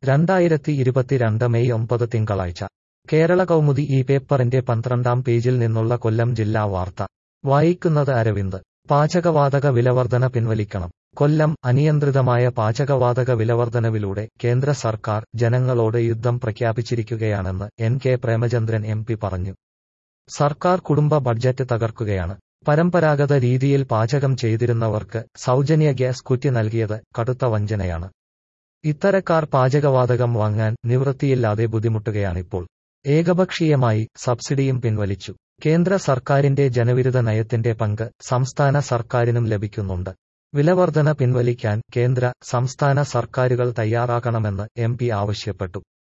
രണ്ടായിരത്തി ഇരുപത്തിരണ്ട് മെയ് ഒമ്പത് തിങ്കളാഴ്ച കേരള കൗമുദി ഈ പേപ്പറിന്റെ പന്ത്രണ്ടാം പേജിൽ നിന്നുള്ള കൊല്ലം ജില്ലാ വാർത്ത വായിക്കുന്നത് അരവിന്ദ് പാചകവാതക വിലവർധന പിൻവലിക്കണം കൊല്ലം അനിയന്ത്രിതമായ പാചകവാതക വിലവർധനവിലൂടെ കേന്ദ്ര സർക്കാർ ജനങ്ങളോട് യുദ്ധം പ്രഖ്യാപിച്ചിരിക്കുകയാണെന്ന് N K Premachandran M P പറഞ്ഞു സർക്കാർ കുടുംബ ബഡ്ജറ്റ് തകർക്കുകയാണ് പരമ്പരാഗത രീതിയിൽ പാചകം ചെയ്തിരുന്നവർക്ക് സൗജന്യ ഗ്യാസ് കുറ്റി നൽകിയത് കടുത്ത വഞ്ചനയാണ് ഇത്തരക്കാർ പാചകവാതകം വാങ്ങാൻ നിവൃത്തിയില്ലാതെ ബുദ്ധിമുട്ടുകയാണിപ്പോൾ ഏകപക്ഷീയമായി സബ്സിഡിയും പിൻവലിച്ചു കേന്ദ്ര സർക്കാരിന്റെ ജനവിരുദ്ധ നയത്തിന്റെ പങ്ക് സംസ്ഥാന സർക്കാരിനും ലഭിക്കുന്നുണ്ട് വിലവർധന പിൻവലിക്കാൻ കേന്ദ്ര സംസ്ഥാന സർക്കാരുകൾ തയ്യാറാകണമെന്ന് എം പി ആവശ്യപ്പെട്ടു